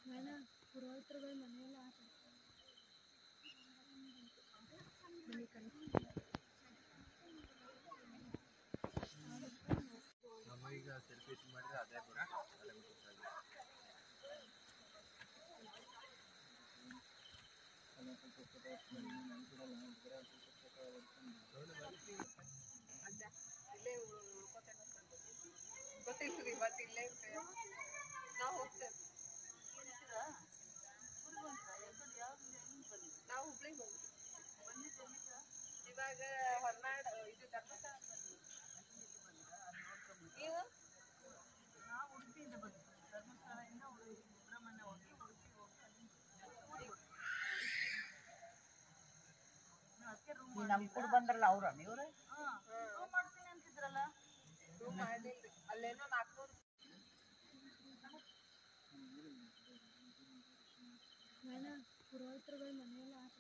ಅಣ್ಣ ಪುರೋಹಿತರುಗಳು ಮನೆಯೆಲ್ಲ ಆಟ ನಮ್ಮ ಈಗ ಸೆಲ್ಫಿ ಮಾಡಿದ್ರೆ ಅದೇ ಬರುತ್ತೆ ಅಲ್ಲೇ ಗೊತ್ತಾಗುತ್ತೆ ಇಲ್ಲೇ ಉಳ್ಕೊತೇನೆ ಗೊತ್ತಿಲ್ಲ ಇವತ್ತು ಇಲ್ಲೇ ಇರ್ತೇವೆ ನಾವು ಹೋಗ್ತೇವೆ ನಾವು ಹುಬ್ಳಿಗೆ ಹೋಗ್ತೀವಿ ಇವಾಗ ಹೊರನಾಡು ಇದು ಧರ್ಮಸ್ಥಳ ನೀವು ನಾವು ಉಡುಪಿಯಿಂದ ಬಂದಿದ್ದು ಧರ್ಮಸ್ಥಳದಿಂದ ಉಡುಪಿ ಸುಬ್ರಹ್ಮಣ್ಯ ಹೋಗಿ ಉಡುಪಿ ಹೋಗಿ ಅದಕ್ಕೆ ರೂಮ್ ನಮ್ ಕೂಡ ಬಂದ್ರಲ್ಲ ಅವ್ರ ನೀವ್ರ ರೂಮ್ ಮಾಡ್ತೀನಿ ಅಂತಿದ್ರಲ್ಲ ರೂಮ್ ಮಾಡಿಲ್ರಿ ಅಲ್ಲೇನೋ ನಾಲ್ಕುನೂರು ಅಣ್ಣ ಪುರೋಹಿತರುಗಳು ಮನೆಯೆಲ್ಲ ಆಟ